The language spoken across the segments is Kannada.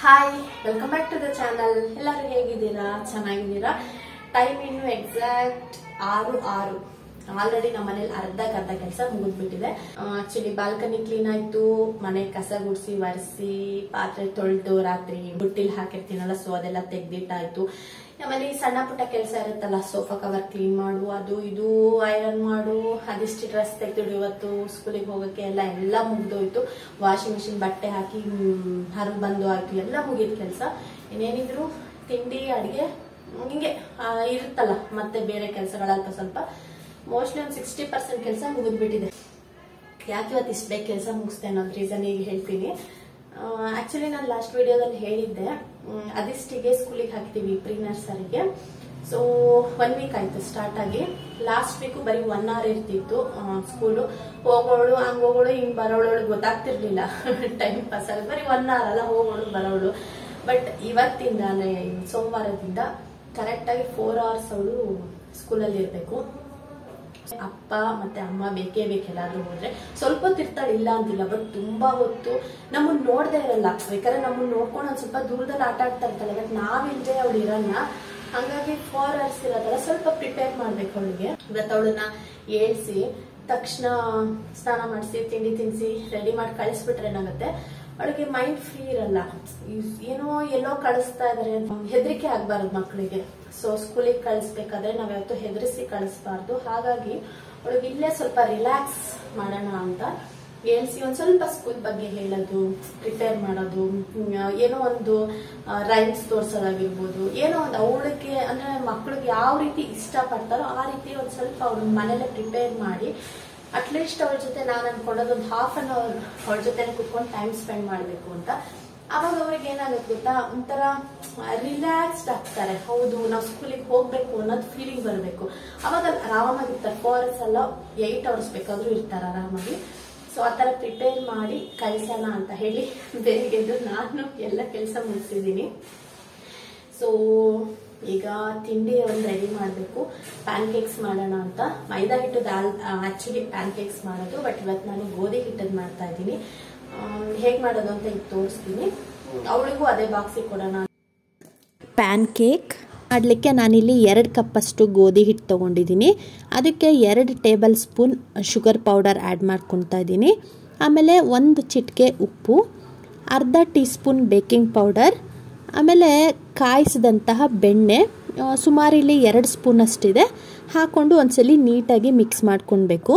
hi welcome back to the channel ಎಲ್ಲರೂ ಹೇಗಿದ್ದೀರಾ ಚೆನ್ನಾಗಿದ್ದೀರಾ ಟೈಮ್ ಇನ್ನು ಎಕ್ಸಾಕ್ಟ್ ಆರು ಆರು ಆಲ್ರೆಡಿ ನಮ್ಮ ಮನೇಲಿ ಅರ್ಧಕ್ಕೆ ಅರ್ಧ ಕೆಲಸ ಮುಗಿದ್ಬಿಟ್ಟಿದೆ ಆಕ್ಚುಲಿ ಬಾಲ್ಕನಿ ಕ್ಲೀನ್ ಆಯ್ತು ಮನೆ ಕಸ ಗುಡಿಸಿ ಒರೆಸಿ ಪಾತ್ರೆ ತೊಳೆದು ರಾತ್ರಿ ಬುಟ್ಟಿಲ್ ಹಾಕಿರ್ತೀನಲ್ಲ ಸೊ ಅದೆಲ್ಲ ತೆಗ್ದಿಟ್ಟಾಯ್ತು ಆಮೇಲೆ ಈ ಸಣ್ಣ ಪುಟ್ಟ ಕೆಲಸ ಇರುತ್ತಲ್ಲ ಸೋಫಾ ಕವರ್ ಕ್ಲೀನ್ ಮಾಡು ಅದು ಇದು ಐರನ್ ಮಾಡು ಅದಿಷ್ಟು ಡ್ರೆಸ್ ತೆಗ್ದಿಡು ಇವತ್ತು ಸ್ಕೂಲಿಗೆ ಹೋಗಕ್ಕೆ ಎಲ್ಲ ಎಲ್ಲ ಮುಗ್ದೋಯ್ತು ವಾಷಿಂಗ್ ಮಿಷಿನ್ ಬಟ್ಟೆ ಹಾಕಿ ಹರಿದು ಬಂದು ಆಯ್ತು ಎಲ್ಲ ಮುಗಿದ ಕೆಲಸ ಇನ್ನೇನಿದ್ರು ತಿಂಡಿ ಅಡಿಗೆ ಹಿಂಗೆ ಆ, ಇರುತ್ತಲ್ಲ ಮತ್ತೆ ಬೇರೆ ಕೆಲಸಗಳಾಗ್ತಾ ಸ್ವಲ್ಪ ಮೋಸ್ಟ್ಲಿ ಒಂದು ಸಿಕ್ಸ್ಟಿ ಪರ್ಸೆಂಟ್ ಕೆಲಸ ಮುಗಿದ್ಬಿಟ್ಟಿದೆ ಯಾಕೆ ಇವತ್ತು ಇಷ್ಟು ಬೇಗ ಕೆಲಸ ಮುಗಿಸ್ತೆ ಅನ್ನೋದು ರೀಸನ್ ಈಗ ಹೇಳ್ತೀನಿ ಆಕ್ಚುಲಿ ನಾನು ಲಾಸ್ಟ್ ವಿಡಿಯೋದಲ್ಲಿ ಹೇಳಿದ್ದೆ ಮ್, ಅದಿಷ್ಟಿಗೆ ಸ್ಕೂಲಿಗೆ ಹಾಕ್ತೀವಿ ಪ್ರೀ ನರ್ಸರಿಗೆ ಸೊ ಒನ್ ವೀಕ್ ಆಯ್ತು ಸ್ಟಾರ್ಟ್ ಆಗಿ ಲಾಸ್ಟ್ ವೀಕು ಬರೀ ಒನ್ ಅವರ್ ಇರ್ತಿತ್ತು ಸ್ಕೂಲು ಹೋಗೋಳು ಹಂಗ್ ಹೋಗೋಳು ಹಿಂಗ್ ಬರೋಳು ಗೊತ್ತಾಗ್ತಿರ್ಲಿಲ್ಲ ಟೈಮ್ ಪಾಸ್ ಆಗಿ ಬರೀ ಒನ್ ಅವರ್ ಅಲ್ಲ ಹೋಗೋಳು ಬರೋಳು ಬಟ್ ಇವತ್ತಿಂದ ಸೋಮವಾರದಿಂದ ಕರೆಕ್ಟಾಗಿ ಫೋರ್ ಅವರ್ಸ್ ಅವಳು ಸ್ಕೂಲಲ್ಲಿ ಇರಬೇಕು ಅಪ್ಪ ಮತ್ತೆ ಅಮ್ಮ ಬೇಕೇ ಬೇಕೆಲ್ಲಾದ್ರೂ ಹೋದ್ರೆ ಸ್ವಲ್ಪ ಹೊತ್ತು ಇರ್ತಾಳೆ ಇಲ್ಲ ಅಂತಿಲ್ಲ ಬಟ್ ತುಂಬಾ ಹೊತ್ತು ನಮ್ಮನ್ನ ನೋಡ್ದೇ ಇರಲ್ಲ ಬೇಕಾದ್ರೆ ನಮ್ಮನ್ನ ನೋಡ್ಕೊಂಡು ಒಂದ್ ಸ್ವಲ್ಪ ದೂರದಲ್ಲಿ ಆಟ ಆಡ್ತಾ ಇರ್ತಾಳೆ ಬಟ್ ನಾವಿಲ್ದೆ ಅವಳು ಇರಲ್ಲ ಹಂಗಾಗಿ ಫೋರ್ ಅವರ್ಸ್ ಇರೋದಲ್ಲ ಸ್ವಲ್ಪ ಪ್ರಿಪೇರ್ ಮಾಡ್ಬೇಕು ಅವಳಿಗೆ ಇವತ್ತು ಅವಳನ್ನ ಏಳ್ಸಿ ತಕ್ಷಣ ಸ್ನಾನ ಮಾಡಿಸಿ ತಿಂಡಿ ತಿನ್ಸಿ ರೆಡಿ ಮಾಡಿ ಕಳಿಸ್ಬಿಟ್ರೆ ಏನಾಗುತ್ತೆ ಅವಳಿಗೆ ಮೈಂಡ್ ಫ್ರೀ ಇರಲ್ಲ ಇಸ್- ಏನೋ ಎಲ್ಲೋ ಕಳಿಸ್ತಾ ಇದಾರೆ ಹೆದರಿಕೆ ಆಗ್ಬಾರ್ದು ಮಕ್ಕಳಿಗೆ ಸೊ ಸ್ಕೂಲಿಗೆ ಕಳಿಸ್ಬೇಕಾದ್ರೆ ನಾವ್ ಯಾವತ್ತೂ ಹೆದರಿಸಿ ಕಳಿಸ್ಬಾರ್ದು ಹಾಗಾಗಿ ಅವಳಿಗೆ ಇಲ್ಲೇ ಸ್ವಲ್ಪ ರಿಲ್ಯಾಕ್ಸ್ ಮಾಡೋಣ ಅಂತ ಏಳ್ಸಿ ಒಂದ್ ಸ್ವಲ್ಪ ಸ್ಕೂಲ್ ಬಗ್ಗೆ ಹೇಳೋದು ಪ್ರಿಪೇರ್ ಮಾಡೋದು ಹ್ಮ್, ಏನೋ ಒಂದು ರೈಮ್ಸ್ ತೋರ್ಸೋದಾಗಿರ್ಬೋದು ಏನೋ ಒಂದು ಅವಳಿಗೆ ಅಂದ್ರೆ ಮಕ್ಳಿಗೆ ಯಾವ ರೀತಿ ಇಷ್ಟ ಪಡ್ತಾರೋ ಆ ರೀತಿ ಒಂದ್ ಸ್ವಲ್ಪ ಅವ್ರ ಮನೇಲೆ ಪ್ರಿಪೇರ್ ಮಾಡಿ ಅಟ್ಲೀಸ್ಟ್ ಅವಳ ಜೊತೆ ನಾನು ಅನ್ಕೊಳ್ಳೋದು ಒಂದು ಹಾಫ್ ಅನ್ ಅವರ್ ಅವಳ ಜೊತೆ ಕುತ್ಕೊಂಡು ಟೈಮ್ ಸ್ಪೆಂಡ್ ಮಾಡಬೇಕು ಅಂತ ಅವಾಗ ಅವ್ರಿಗೆ ಏನಾಗುತ್ತೆ ಗೊತ್ತಾ ಒಂಥರ ರಿಲ್ಯಾಕ್ಸ್ಡ್ ಆಗ್ತಾರೆ ಹೌದು ನಾವು ಸ್ಕೂಲಿಗೆ ಹೋಗ್ಬೇಕು ಅನ್ನೋದು ಫೀಲಿಂಗ್ ಬರಬೇಕು ಅವಾಗ ಆರಾಮಾಗಿರ್ತಾರೆ ಫೋರ್ ಅವರ್ಸ್ ಅಲ್ಲ ಏಟ್ ಅವರ್ಸ್ ಬೇಕಾದ್ರೂ ಇರ್ತಾರೆ ಆರಾಮಾಗಿ ಸೊ ಆ ಥರ ಪ್ರಿಪೇರ್ ಮಾಡಿ ಕಳ್ಸೋಣ ಅಂತ ಹೇಳಿ ಬೇಗ ಎದ್ದು ನಾನು ಎಲ್ಲ ಕೆಲಸ ಮುಗಿಸಿದ್ದೀನಿ ಸೊ ಈಗ ತಿಂಡಿ ಒಂದು ರೆಡಿ ಮಾಡಬೇಕು ಪ್ಯಾನ್ ಕೇಕ್ಸ್ ಮಾಡೋಣ ಅಂತ ಮೈದಾ ಹಿಟ್ಟು ದಾಲ್ ಆಕ್ಚುಲಿ ಪ್ಯಾನ್ ಕೇಕ್ಸ್ ಮಾಡೋದು ಬಟ್ ಇವತ್ತು ನಾನು ಗೋಧಿ ಹಿಟ್ಟದ್ದು ಮಾಡ್ತಾ ಇದ್ದೀನಿ ಹೇಗೆ ಮಾಡೋದು ಅಂತ ಈಗ ತೋರಿಸ್ತೀನಿ ಅವಳಿಗೂ ಅದೇ ಬಾಕ್ಸಿಗೆ ಕೊಡೋಣ ಪ್ಯಾನ್ ಕೇಕ್ ಮಾಡಲಿಕ್ಕೆ ನಾನಿಲ್ಲಿ ಎರಡು ಕಪ್ಪಷ್ಟು ಗೋಧಿ ಹಿಟ್ಟು ತೊಗೊಂಡಿದ್ದೀನಿ ಅದಕ್ಕೆ ಎರಡು table spoon sugar powder add ಮಾಡ್ಕೊತಾ ಇದ್ದೀನಿ ಆಮೇಲೆ ಒಂದು ಚಿಟಿಕೆ ಉಪ್ಪು ಅರ್ಧ ಟೀ ಸ್ಪೂನ್ ಬೇಕಿಂಗ್ ಪೌಡರ್ ಆಮೇಲೆ ಕಾಯಿಸಿದಂತಹ ಬೆಣ್ಣೆ ಆ, ಸುಮಾರು ಇಲ್ಲಿ ಎರಡು ಸ್ಪೂನ್ ಅಷ್ಟಿದೆ ಹಾಕ್ಕೊಂಡು ಒಂದ್ಸಲಿ ನೀಟಾಗಿ ಮಿಕ್ಸ್ ಮಾಡ್ಕೊಳ್ಬೇಕು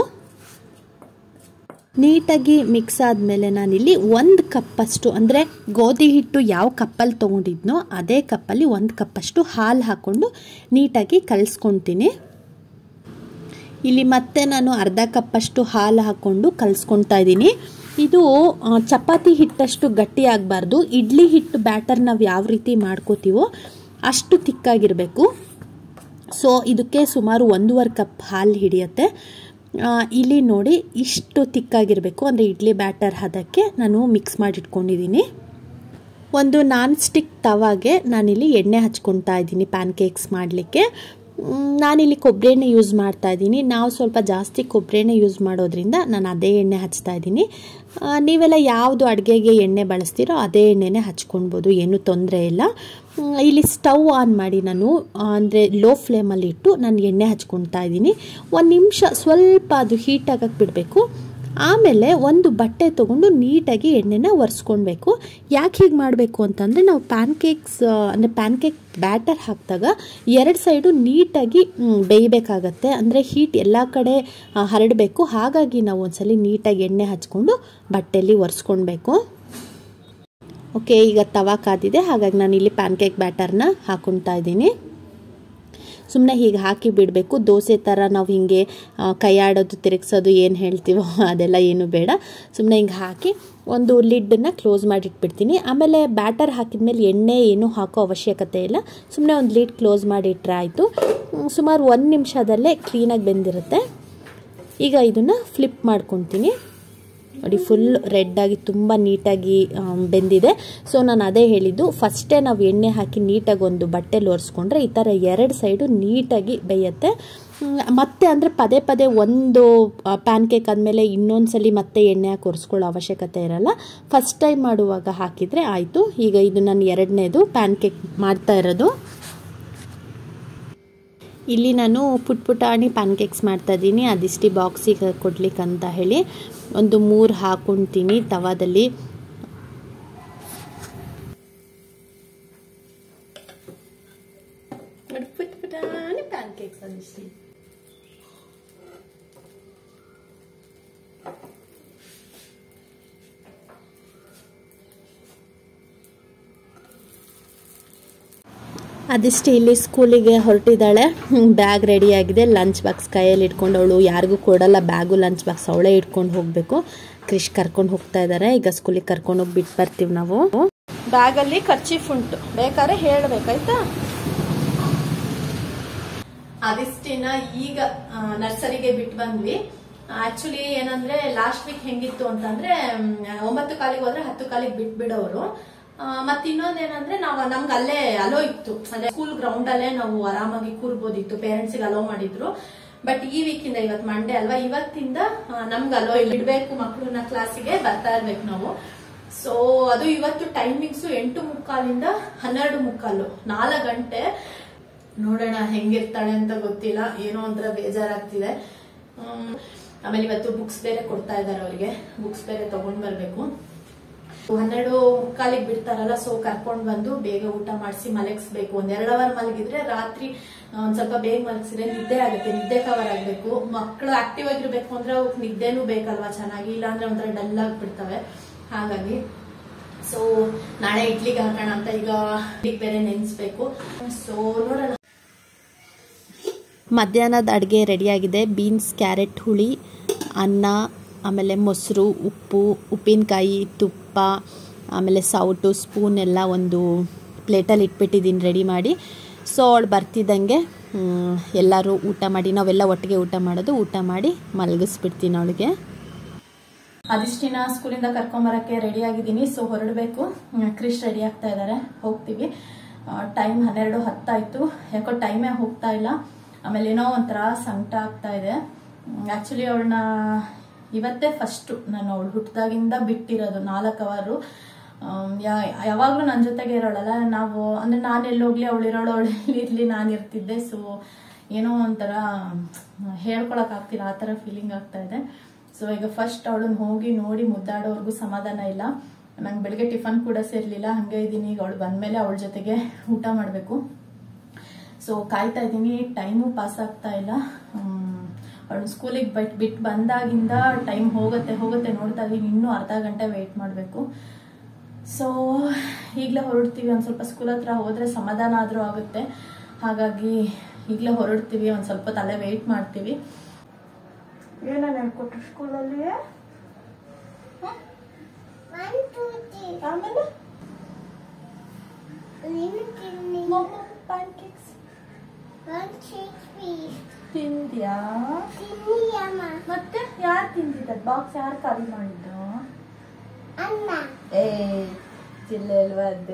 ನೀಟಾಗಿ ಮಿಕ್ಸ್ ಆದಮೇಲೆ ನಾನಿಲ್ಲಿ ಒಂದು ಕಪ್ಪಷ್ಟು ಅಂದರೆ ಗೋಧಿ ಹಿಟ್ಟು ಯಾವ ಕಪ್ಪಲ್ಲಿ ತೊಗೊಂಡಿದ್ನೋ ಅದೇ ಕಪ್ಪಲ್ಲಿ ಒಂದು ಕಪ್ಪಷ್ಟು ಹಾಲು ಹಾಕ್ಕೊಂಡು ನೀಟಾಗಿ ಕಲಿಸ್ಕೊತೀನಿ ಇಲ್ಲಿ ಮತ್ತೆ ನಾನು ಅರ್ಧ ಕಪ್ಪಷ್ಟು ಹಾಲು ಹಾಕ್ಕೊಂಡು ಕಲಿಸ್ಕೊತಾ ಇದ್ದೀನಿ ಇದು ಆ, ಚಪಾತಿ ಹಿಟ್ಟಷ್ಟು ಗಟ್ಟಿ ಆಗಬಾರ್ದು ಇಡ್ಲಿ ಹಿಟ್ಟು ಬ್ಯಾಟರ್ ನಾವು ಯಾವ ರೀತಿ ಮಾಡ್ಕೋತೀವೋ ಅಷ್ಟು ತಿಕ್ಕಾಗಿರಬೇಕು ಸೊ ಇದಕ್ಕೆ ಸುಮಾರು ಒಂದೂವರೆ ಕಪ್ ಹಾಲು ಹಿಡಿಯುತ್ತೆ ಆ, ಇಲ್ಲಿ ನೋಡಿ ಇಷ್ಟು ತಿಕ್ಕಾಗಿರಬೇಕು ಅಂದರೆ ಇಡ್ಲಿ ಬ್ಯಾಟರ್ ಹದಕ್ಕೆ ನಾನು ಮಿಕ್ಸ್ ಮಾಡಿಟ್ಕೊಂಡಿದ್ದೀನಿ ಒಂದು ನಾನ್ ಸ್ಟಿಕ್ ತವಾಗೆ ನಾನಿಲ್ಲಿ ಎಣ್ಣೆ ಹಚ್ಕೊತಾ ಇದ್ದೀನಿ ಪ್ಯಾನ್ ಕೇಕ್ಸ್ ಮಾಡಲಿಕ್ಕೆ ನಾನಿಲ್ಲಿ ಕೊಬ್ಬರಿ ಎಣ್ಣೆ ಯೂಸ್ ಮಾಡ್ತಾ ಇದ್ದೀನಿ ನಾವು ಸ್ವಲ್ಪ ಜಾಸ್ತಿ ಕೊಬ್ಬರಿ ಎಣ್ಣೆ ಯೂಸ್ ಮಾಡೋದ್ರಿಂದ ನಾನು ಅದೇ ಎಣ್ಣೆ ಹಚ್ತಾ ಇದ್ದೀನಿ ಆ, ನೀವೆಲ್ಲ ಯಾವುದು ಅಡುಗೆಗೆ ಎಣ್ಣೆ ಬಳಸ್ತೀರೋ ಅದೇ ಎಣ್ಣೆನೇ ಹಚ್ಕೊಳ್ಬೋದು ಏನೂ ತೊಂದರೆ ಇಲ್ಲ ಮ್, ಇಲ್ಲಿ ಸ್ಟವ್ ಆನ್ ಮಾಡಿ ನಾನು ಅಂದರೆ ಲೋ ಫ್ಲೇಮಲ್ಲಿ ಇಟ್ಟು ನಾನು ಎಣ್ಣೆ ಹಚ್ಕೊತಾ ಇದ್ದೀನಿ ಒಂದು ನಿಮಿಷ ಸ್ವಲ್ಪ ಅದು ಹೀಟ್ ಆಗಕ್ಕೆ ಬಿಡಬೇಕು ಆಮೇಲೆ ಒಂದು ಬಟ್ಟೆ ತೊಗೊಂಡು ನೀಟಾಗಿ ಎಣ್ಣೆನ ಒರೆಸ್ಕೊಳ್ಬೇಕು ಯಾಕೆ ಹೀಗೆ ಮಾಡಬೇಕು ಅಂತಂದರೆ ನಾವು ಪ್ಯಾನ್ ಕೇಕ್ಸ್ ಅಂದರೆ ಪ್ಯಾನ್ ಕೇಕ್ ಬ್ಯಾಟರ್ ಹಾಕಿದಾಗ ಎರಡು ಸೈಡು ನೀಟಾಗಿ ಮ್, ಬೇಯಬೇಕಾಗತ್ತೆ ಅಂದರೆ ಹೀಟ್ ಎಲ್ಲ ಕಡೆ ಆ, ಹರಡಬೇಕು ಹಾಗಾಗಿ ನಾವು ಒಂದ್ಸಲಿ ನೀಟಾಗಿ ಎಣ್ಣೆ ಹಚ್ಕೊಂಡು ಬಟ್ಟೆಯಲ್ಲಿ ಒರೆಸ್ಕೊಳ್ಬೇಕು ಓಕೆ ಈಗ ತವಾ ಕಾದಿದೆ ಹಾಗಾಗಿ ನಾನು ಇಲ್ಲಿ ಪ್ಯಾನ್ ಕೇಕ್ ಬ್ಯಾಟರ್ನ ಹಾಕೊತಾ ಇದ್ದೀನಿ ಸುಮ್ಮನೆ ಹೀಗೆ ಹಾಕಿ ಬಿಡಬೇಕು ದೋಸೆ ಥರ ನಾವು ಹಿಂಗೆ ಆ, ಕೈ ಆಡೋದು ತಿರುಗಿಸೋದು ಏನು ಹೇಳ್ತೀವೋ ಅದೆಲ್ಲ ಏನು ಬೇಡ ಸುಮ್ಮನೆ ಹಿಂಗೆ ಹಾಕಿ ಒಂದು ಲಿಡ್ಡನ್ನು ಕ್ಲೋಸ್ ಮಾಡಿಟ್ಬಿಡ್ತೀನಿ ಆಮೇಲೆ ಬ್ಯಾಟರ್ ಹಾಕಿದ್ಮೇಲೆ ಎಣ್ಣೆ ಏನೂ ಹಾಕೋ ಅವಶ್ಯಕತೆ ಇಲ್ಲ ಸುಮ್ಮನೆ ಒಂದು ಲಿಡ್ ಕ್ಲೋಸ್ ಮಾಡಿಟ್ರೆ ಆಯಿತು ಸುಮಾರು ಒಂದು ನಿಮಿಷದಲ್ಲೇ ಕ್ಲೀನಾಗಿ ಬೆಂದಿರುತ್ತೆ ಈಗ ಇದನ್ನು ಫ್ಲಿಪ್ ಮಾಡ್ಕೊತೀನಿ ನೋಡಿ ಫುಲ್ ರೆಡ್ಡಾಗಿ ತುಂಬ ನೀಟಾಗಿ ಆಮ್, ಬೆಂದಿದೆ ಸೊ ನಾನು ಅದೇ ಹೇಳಿದ್ದು ಫಸ್ಟೇ ನಾವು ಎಣ್ಣೆ ಹಾಕಿ ನೀಟಾಗಿ ಒಂದು ಬಟ್ಟೆಲಿ ಒರೆಸ್ಕೊಂಡ್ರೆ ಈ ಥರ ಎರಡು ಸೈಡು ನೀಟಾಗಿ ಬೇಯುತ್ತೆ ಮತ್ತೆ ಅಂದರೆ ಪದೇ ಪದೇ ಒಂದು ಪ್ಯಾನ್ ಕೇಕ್ ಆದಮೇಲೆ ಇನ್ನೊಂದು ಸಲ ಮತ್ತೆ ಎಣ್ಣೆ ಹಾಕಿ ಒರೆಸ್ಕೊಳ್ಳೋ ಅವಶ್ಯಕತೆ ಇರಲ್ಲ ಫಸ್ಟ್ ಟೈಮ್ ಮಾಡುವಾಗ ಹಾಕಿದರೆ ಆಯಿತು ಈಗ ಇದು ನನ್ನ ಎರಡನೇದು ಪ್ಯಾನ್ ಕೇಕ್ ಮಾಡ್ತಾ ಇರೋದು ಇಲ್ಲಿ ನಾನು ಪುಟ್ ಪುಟಾಣಿ ಪ್ಯಾನ್ ಕೇಕ್ಸ್ ಮಾಡ್ತಾ ಇದ್ದೀನಿ ಅದಿಷ್ಟು ಬಾಕ್ಸಿಗೆ ಕೊಡ್ಲಿಕ್ಕೆ ಅಂತ ಹೇಳಿ ಒಂದು ಮೂರು ಹಾಕೊತೀನಿ ತವಾದಲ್ಲಿ ಪುಟ್ ಪುಟಾಣಿ ಪ್ಯಾನ್ ಕೇಕ್ಸ್ ಅದಿಷ್ಟು ಅದಿಷ್ಟು ಇಲ್ಲಿ ಸ್ಕೂಲಿಗೆ ಹೊರಟಿದ್ದಾಳೆ ಬ್ಯಾಗ್ ರೆಡಿಯಾಗಿದೆ ಲಂಚ್ ಬಾಕ್ಸ್ ಕೈಯಲ್ಲಿ ಇಟ್ಕೊಂಡು ಅವಳು ಯಾರಿಗೂ ಕೊಡಲ್ಲ ಬ್ಯಾಗು ಲಂಚ್ ಬಾಕ್ಸ್ ಅವಳೇ ಇಟ್ಕೊಂಡು ಹೋಗಬೇಕು ಕ್ರಿಶ್ ಕರ್ಕೊಂಡು ಹೋಗ್ತಾ ಇದ್ದಾರೆ ಈಗ ಸ್ಕೂಲಿಗೆ ಕರ್ಕೊಂಡು ಹೋಗಿ ಬಿಟ್ಟು ಬರ್ತೀವಿ ನಾವು ಬ್ಯಾಗಲ್ಲಿ ಕರ್ಚೀಫ್ ಉಂಟು ಬೇಕಾದ್ರೆ ಹೇಳ್ಬೇಕಾಯ್ತಾ ಅದಿಷ್ಟಿನ ಈಗ ನರ್ಸರಿಗೆ ಬಿಟ್ಟು ಬಂದ್ವಿ ಆಕ್ಚುಲಿ ಏನಂದ್ರೆ ಲಾಸ್ಟ್ ವೀಕ್ ಹೆಂಗಿತ್ತು ಅಂತಂದ್ರೆ ಮ್, ಒಂಬತ್ತು ಕಾಲಿಗೆ ಹೋದ್ರೆ ಹತ್ತು ಕಾಲಿಗೆ ಬಿಟ್ ಬಿಡೋರು ಮತ್ ಇನ್ನೊಂದೇನಂದ್ರೆ ನಾವು ನಮ್ಗೆ ಅಲ್ಲೇ ಅಲೋ ಇತ್ತು ಅಂದ್ರೆ ಸ್ಕೂಲ್ ಗ್ರೌಂಡ್ ಅಲ್ಲೇ ನಾವು ಆರಾಮಾಗಿ ಕೂರ್ಬೋದಿತ್ತು ಪೇರೆಂಟ್ಸ್ ಅಲೋ ಮಾಡಿದ್ರು ಬಟ್ ಈ ವೀಕಿಂದ ಇವತ್ ಮಂಡೇ ಅಲ್ವಾ ಇವತ್ತಿಂದ ಆ, ನಮ್ಗೆ ಅಲೋ ಇಡ್ಬೇಕು ಮಕ್ಕಳನ್ನ ಕ್ಲಾಸಿಗೆ ಬರ್ತಾ ಇರ್ಬೇಕು ನಾವು ಸೊ ಅದು ಇವತ್ತು ಟೈಮಿಂಗ್ಸ್ ಎಂಟು ಮುಕ್ಕಾಲಿಂದ ಹನ್ನೆರಡು ಮುಕ್ಕಾಲು ನಾಲ್ಕು ಗಂಟೆ ನೋಡೋಣ ಹೆಂಗಿರ್ತಾಳೆ ಅಂತ ಗೊತ್ತಿಲ್ಲ ಏನೋ ಒಂಥರ ಬೇಜಾರಾಗ್ತಿದೆ ಹ್ಮ್, ಆಮೇಲೆ ಇವತ್ತು ಬುಕ್ಸ್ ಬೇರೆ ಕೊಡ್ತಾ ಇದ್ದಾರೆ ಅವರಿಗೆ ಬುಕ್ಸ್ ಬೇರೆ ತಗೊಂಡ್ ಬರ್ಬೇಕು ಹನ್ನೆರಡು ಮುಕ್ಕಾಲಿಗೆ ಬಿಡ್ತಾರಲ್ಲ ಸೊ ಕರ್ಕೊಂಡ್ ಬಂದು ಬೇಗ ಊಟ ಮಾಡಿಸಿ ಮಲಗಿಸ್ಬೇಕು ಒಂದ್ ಎರಡು ಅವರ್ ಮಲಗಿದ್ರೆ ರಾತ್ರಿ ಆ, ಒಂದ್ ಸ್ವಲ್ಪ ಬೇಗ ಮಲಗಿಸಿದ್ರೆ ನಿದ್ದೆ ಆಗುತ್ತೆ ನಿದ್ದೆ ಕವರ್ ಆಗ್ಬೇಕು ಮಕ್ಕಳು ಆಕ್ಟಿವ್ ಆಗಿರ್ಬೇಕು ಅಂದ್ರೆ ಅವಕ್ ನಿದ್ದೆನೂ ಬೇಕಲ್ವಾ ಚೆನ್ನಾಗಿ ಇಲ್ಲಾಂದ್ರೆ ಒಂಥರ ಡಲ್ ಆಗ್ಬಿಡ್ತವೆ ಹಾಗಾಗಿ ಸೊ ನಾಳೆ ಇಡ್ಲಿಗೆ ಹಾಕೋಣ ಅಂತ ಈಗ ಇಡ್ಲಿಗೆ ಬೇರೆ ನೆನ್ಸ್ಬೇಕು ಸೊ ನೋಡೋಣ ಮಧ್ಯಾಹ್ನದ ಅಡುಗೆ ರೆಡಿಯಾಗಿದೆ ಬೀನ್ಸ್ ಕ್ಯಾರೆಟ್ ಹುಳಿ ಅನ್ನ ಆಮೇಲೆ ಮೊಸರು ಉಪ್ಪು ಉಪ್ಪಿನಕಾಯಿ ತುಪ್ಪ ಆಮೇಲೆ ಸೌಟು ಸ್ಪೂನ್ ಎಲ್ಲ ಒಂದು ಪ್ಲೇಟಲ್ಲಿ ಇಟ್ಬಿಟ್ಟಿದ್ದೀನಿ ರೆಡಿ ಮಾಡಿ ಸೊ ಅವಳು ಬರ್ತಿದ್ದಂಗೆ ಮ್, ಎಲ್ಲರೂ ಊಟ ಮಾಡಿ ನಾವೆಲ್ಲ ಒಟ್ಟಿಗೆ ಊಟ ಮಾಡೋದು ಊಟ ಮಾಡಿ ಮಲಗಿಸ್ಬಿಡ್ತೀನಿ ಅವಳಿಗೆ ಅದಿಷ್ಟಿನ ಸ್ಕೂಲಿಂದ ಕರ್ಕೊಂಬರಕ್ಕೆ ರೆಡಿ ಆಗಿದ್ದೀನಿ ಸೊ ಹೊರಡಬೇಕು ಕ್ರಿಶ್ ರೆಡಿ ಆಗ್ತಾ ಇದ್ದಾರೆ ಹೋಗ್ತೀವಿ ಟೈಮ್ ಹನ್ನೆರಡು ಹತ್ತಾಯ್ತು ಯಾಕೋ ಟೈಮೇ ಹೋಗ್ತಾ ಇಲ್ಲ ಆಮೇಲೆ ಏನೋ ಒಂಥರ ಸಂಕಟ ಆಗ್ತಾ ಇದೆ ಆಕ್ಚುಲಿ ಅವಳನ್ನ ಇವತ್ತೇ ಫಸ್ಟು ನಾನು ಅವಳು ಹುಟ್ಟಿದಾಗಿಂದ ಬಿಟ್ಟಿರೋದು ನಾಲ್ಕು ಅವರು ಯಾವಾಗಲೂ ನನ್ನ ಜೊತೆಗೆ ಇರೋಳಲ್ಲ ನಾವು ಅಂದ್ರೆ ನಾನು ಎಲ್ಲೋಗ್ಲಿ ಅವಳು ಇರೋಳು ಅವಳು ಇರ್ಲಿ ನಾನು ಇರ್ತಿದ್ದೆ ಸೊ ಏನೋ ಒಂಥರ ಹೇಳ್ಕೊಳಕ್ ಆಗ್ತಿಲ್ಲ ಆ ಥರ ಫೀಲಿಂಗ್ ಆಗ್ತಾ ಇದೆ ಸೊ ಈಗ ಫಸ್ಟ್ ಅವಳನ್ನ ಹೋಗಿ ನೋಡಿ ಮುದ್ದಾಡೋರ್ಗೂ ಸಮಾಧಾನ ಇಲ್ಲ ನಂಗೆ ಬೆಳಗ್ಗೆ ಟಿಫನ್ ಕೂಡ ಸೇರ್ಲಿಲ್ಲ ಹಂಗೆ ಇದ್ದೀನಿ ಈಗ ಅವಳು ಬಂದ್ಮೇಲೆ ಅವಳ ಜೊತೆಗೆ ಊಟ ಮಾಡಬೇಕು ಸೊ ಕಾಯ್ತಾ ಇದ್ದೀನಿ ಟೈಮು ಪಾಸ್ ಆಗ್ತಾ ಇಲ್ಲ ಅವಳು ಸ್ಕೂಲಿಗೆ ಬಟ್ ಬಿಟ್ಟು ಬಂದಾಗಿಂದ ಟೈಮ್ ಹೋಗುತ್ತೆ ಹೋಗುತ್ತೆ ನೋಡ್ತಾ ಇದೀನಿ ಇನ್ನೂ ಅರ್ಧ ಗಂಟೆ ವೆಯ್ಟ್ ಮಾಡಬೇಕು ಸೊ ಈಗಲೇ ಹೊರಡ್ತೀವಿ ಒಂದು ಸ್ವಲ್ಪ ಸ್ಕೂಲ್ ಹತ್ರ ಹೋದ್ರೆ ಸಮಾಧಾನ ಆದರೂ ಆಗುತ್ತೆ ಹಾಗಾಗಿ ಈಗಲೇ ಹೊರಡ್ತೀವಿ ಒಂದು ಸ್ವಲ್ಪ ತಲೆ ವೆಯ್ಟ್ ಮಾಡ್ತೀವಿ ಏನೇನು ಹೇಳ್ಕೊಟ್ರು ಸ್ಕೂಲಲ್ಲಿ ಆಮೇಲೆ ಪ್ಯಾನ್ ಕೇಕ್ಸ್ ತಿಂದ್ಯಾ ಮತ್ತೆ ಯಾರು ತಿಂದಿದ್ದ ಬಾಕ್ಸ್ ಯಾರು ಖಾಲಿ ಮಾಡಿದ್ದು ಏ ಚಿಲ್ಲ ಅಲ್ವಾ ಅದು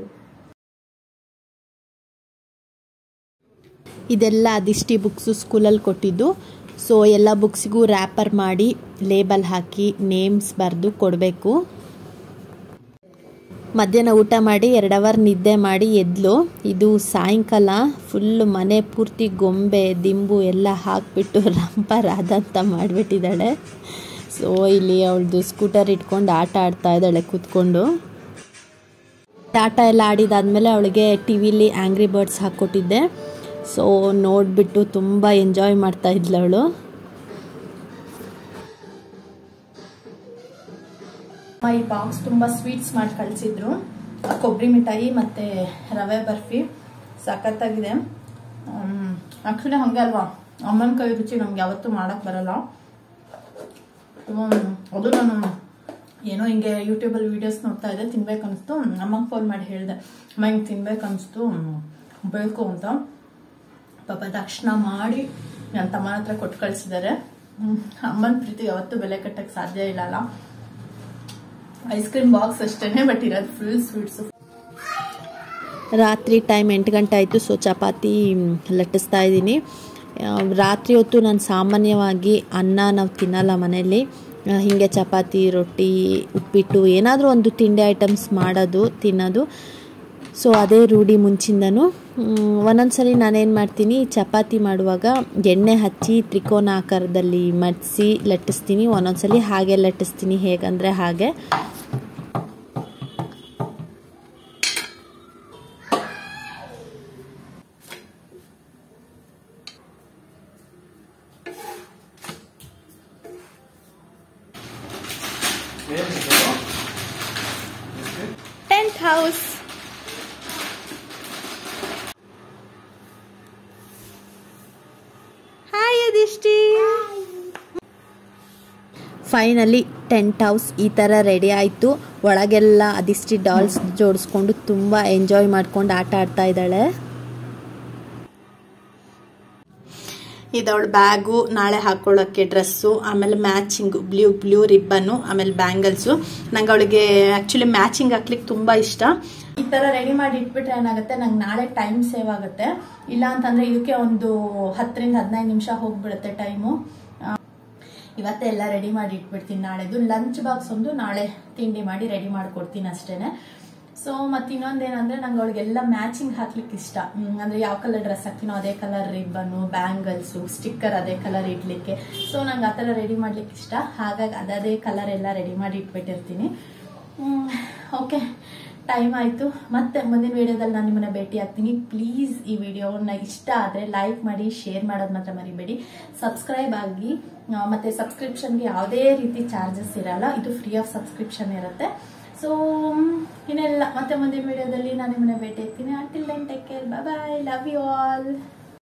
ಇದೆಲ್ಲ ಅದಿಷ್ಟಿ ಬುಕ್ಸು ಸ್ಕೂಲಲ್ಲಿ ಕೊಟ್ಟಿದ್ದು ಸೊ ಎಲ್ಲ ಬುಕ್ಸಿಗೂ ರ್ಯಾಪರ್ ಮಾಡಿ ಲೇಬಲ್ ಹಾಕಿ ನೇಮ್ಸ್ ಬರೆದು ಕೊಡಬೇಕು ಮಧ್ಯಾಹ್ನ ಊಟ ಮಾಡಿ ಎರಡು ಅವರ್ ನಿದ್ದೆ ಮಾಡಿ ಎದ್ಲು ಇದು ಸಾಯಂಕಾಲ ಫುಲ್ ಮನೆ ಪೂರ್ತಿ ಗೊಂಬೆ ದಿಂಬು ಎಲ್ಲ ಹಾಕಿಬಿಟ್ಟು ರಂಪ ರಾದಂತ ಮಾಡಿಬಿಟ್ಟಿದ್ದಾಳೆ ಸೊ ಇಲ್ಲಿ ಅವಳದು ಸ್ಕೂಟರ್ ಇಟ್ಕೊಂಡು ಆಟ ಆಡ್ತಾ ಇದ್ದಾಳೆ ಕೂತ್ಕೊಂಡು ಆಟ ಎಲ್ಲ ಆಡಿದಾದ್ಮೇಲೆ ಅವಳಿಗೆ ಟಿ ವಿಲಿ ಆ್ಯಂಗ್ರಿ ಬರ್ಡ್ಸ್ ಹಾಕ್ಕೊಟ್ಟಿದ್ದೆ ಸೊ ನೋಡಿಬಿಟ್ಟು ತುಂಬ ಎಂಜಾಯ್ ಮಾಡ್ತಾ ಇದ್ಲು ಅವಳು ಈ ಬಾಕ್ಸ್ ತುಂಬಾ ಸ್ವೀಟ್ಸ್ ಮಾಡಿ ಕಳಿಸಿದ್ರು ಕೊಬ್ಬರಿ ಮಿಠಾಯಿ ಮತ್ತೆ ರವೆ ಬರ್ಫಿ ಸಖತ್ತಾಗಿದೆ ಆಕ್ಚುಲಿ ಹಂಗೆ ಅಲ್ವಾ ಅಮ್ಮನ ಕೈ ರುಚಿ ನಮ್ಗೆ ಯಾವತ್ತೂ ಮಾಡಕ್ ಬರಲ್ಲ ಹ್ಮ್, ಅದು ನಾನು ಏನೋ ಹಿಂಗೆ ಯೂಟ್ಯೂಬಲ್ಲಿ ವಿಡಿಯೋಸ್ ನೋಡ್ತಾ ಇದ್ದೆ ತಿನ್ಬೇಕನ್ಸ್ತು ಅಮ್ಮಂಗೆ ಫೋನ್ ಮಾಡಿ ಹೇಳಿದೆ ಅಮ್ಮ ಹಿಂಗೆ ತಿನ್ಬೇಕನ್ಸ್ತು ಹ್ಮ್, ಬೇಕು ಅಂತ ಪಾಪ ತಕ್ಷಣ ಮಾಡಿ ನನ್ನ ತಮ್ಮನ ಹತ್ರ ಕೊಟ್ಟು ಕಳಿಸಿದ್ದಾರೆ ಅಮ್ಮನ ಪ್ರೀತಿ ಯಾವತ್ತೂ ಬೆಲೆ ಕಟ್ಟಕ್ಕೆ ಸಾಧ್ಯ ಇಲ್ಲ ಅಲ್ಲ ಐಸ್ ಕ್ರೀಮ್ ಬಾಕ್ಸ್ ಅಷ್ಟೇನೆ ಬಟ್ ಇರೋದು ಫುಲ್ ಸ್ವೀಟ್ಸ್ ರಾತ್ರಿ ಟೈಮ್ ಎಂಟು ಗಂಟೆ ಆಯಿತು ಸೊ ಚಪಾತಿ ಮ್, ಲಟ್ಟಿಸ್ತಾ ಇದ್ದೀನಿ ಆ, ರಾತ್ರಿ ಹೊತ್ತು ನಾನು ಸಾಮಾನ್ಯವಾಗಿ ಅನ್ನ ನಾವು ತಿನ್ನಲ್ಲ ಮನೇಲಿ ಆ, ಹೀಗೆ ಚಪಾತಿ ರೊಟ್ಟಿ ಉಪ್ಪಿಟ್ಟು ಏನಾದರೂ ಒಂದು ತಿಂಡಿ ಐಟಮ್ಸ್ ಮಾಡೋದು ತಿನ್ನೋದು ಸೊ ಅದೇ ರೂಢಿ ಮುಂಚಿಂದನೂ ಒಂದೊಂದ್ಸಲಿ ನಾನೇನು ಮಾಡ್ತೀನಿ ಚಪಾತಿ ಮಾಡುವಾಗ ಎಣ್ಣೆ ಹಚ್ಚಿ ತ್ರಿಕೋನ ಆಕಾರದಲ್ಲಿ ಮಡಿಸಿ ಲಟ್ಟಿಸ್ತೀನಿ ಒಂದೊಂದ್ಸಲಿ ಹಾಗೆ ಲಟ್ಟಿಸ್ತೀನಿ ಹೇಗಂದರೆ ಹಾಗೆ tent house hi Adishti finally tent house ಈ ಥರ ರೆಡಿ ಆಯಿತು ಒಳಗೆಲ್ಲ ಅದಿಷ್ಟಿ ಡಾಲ್ಸ್ ಜೋಡಿಸ್ಕೊಂಡು ತುಂಬ ಎಂಜಾಯ್ ಮಾಡ್ಕೊಂಡು ಆಟ ಆಡ್ತಾ ಇದ್ದಾಳೆ ಇದವಳ ಬ್ಯಾಗು ನಾಳೆ ಹಾಕೊಳ್ಳೋಕ್ಕೆ ಡ್ರೆಸ್ಸು ಆಮೇಲೆ ಮ್ಯಾಚಿಂಗು ಬ್ಲೂ ಬ್ಲೂ ರಿಬ್ಬನ್ನು ಆಮೇಲೆ ಬ್ಯಾಂಗಲ್ಸು ನಂಗೆ ಅವಳಿಗೆ ಆ್ಯಕ್ಚುಲಿ ಮ್ಯಾಚಿಂಗ್ ಹಾಕ್ಲಿಕ್ಕೆ ತುಂಬ ಇಷ್ಟ ಈ ತರ ರೆಡಿ ಮಾಡಿ ಇಟ್ಬಿಟ್ರೆ ಏನಾಗುತ್ತೆ ನಂಗೆ ನಾಳೆ ಟೈಮ್ ಸೇವ್ ಆಗುತ್ತೆ ಇಲ್ಲ ಅಂತಂದ್ರೆ ಇದಕ್ಕೆ ಒಂದು ಹತ್ತರಿಂದ ಹದಿನೈದು ನಿಮಿಷ ಹೋಗ್ಬಿಡುತ್ತೆ ಟೈಮು ಇವತ್ತೇ ಎಲ್ಲ ರೆಡಿ ಮಾಡಿ ಇಟ್ಬಿಡ್ತೀನಿ ನಾಳೆದು ಲಂಚ್ ಬಾಕ್ಸ್ ಒಂದು ನಾಳೆ ತಿಂಡಿ ಮಾಡಿ ರೆಡಿ ಮಾಡ್ಕೊಡ್ತೀನಿ ಅಷ್ಟೇನೆ ಸೊ ಮತ್ತೆ ಇನ್ನೊಂದೇನಂದ್ರೆ ನಂಗೆ ಅವಳಿಗೆಲ್ಲ ಮ್ಯಾಚಿಂಗ್ ಹಾಕ್ಲಿಕ್ಕೆ ಇಷ್ಟ ಹ್ಮ್, ಅಂದ್ರೆ ಯಾವ ಕಲರ್ ಡ್ರೆಸ್ ಹಾಕ್ತೀನೋ ಅದೇ ಕಲರ್ ರಿಬ್ಬನ್ನು ಬ್ಯಾಂಗಲ್ಸು ಸ್ಟಿಕ್ಕರ್ ಅದೇ ಕಲರ್ ಇಡ್ಲಿಕ್ಕೆ ಸೊ ನಂಗೆ ಆ ಥರ ರೆಡಿ ಮಾಡ್ಲಿಕ್ಕೆ ಇಷ್ಟ ಹಾಗಾಗಿ ಅದೇ ಕಲರ್ ಎಲ್ಲ ರೆಡಿ ಮಾಡಿ ಇಟ್ಬಿಟ್ಟಿರ್ತೀನಿ ಓಕೆ ಟೈಮ್ ಆಯಿತು ಮತ್ತೆ ಮುಂದಿನ ವಿಡಿಯೋದಲ್ಲಿ ನಾನು ನಿಮ್ಮನ್ನ ಭೇಟಿ ಆಗ್ತೀನಿ ಪ್ಲೀಸ್ ಈ ವಿಡಿಯೋನ ಇಷ್ಟ ಆದರೆ ಲೈಕ್ ಮಾಡಿ ಶೇರ್ ಮಾಡೋದು ಮಾತ್ರ ಮರಿಬೇಡಿ ಸಬ್ಸ್ಕ್ರೈಬ್ ಆಗಿ ಆ, ಮತ್ತೆ ಸಬ್ಸ್ಕ್ರಿಪ್ಷನ್ಗೆ ಯಾವುದೇ ರೀತಿ ಚಾರ್ಜಸ್ ಇರಲ್ಲ ಇದು ಫ್ರೀ ಆಫ್ ಸಬ್ಸ್ಕ್ರಿಪ್ಷನ್ ಇರುತ್ತೆ ಸೊ ಇನ್ನೆಲ್ಲ ಮತ್ತೆ ಮುಂದಿನ ವಿಡಿಯೋದಲ್ಲಿ ನಾನು ನಿಮ್ಮನ್ನ ಭೇಟಿ ಆಗ್ತೀನಿ until then take care bye love you all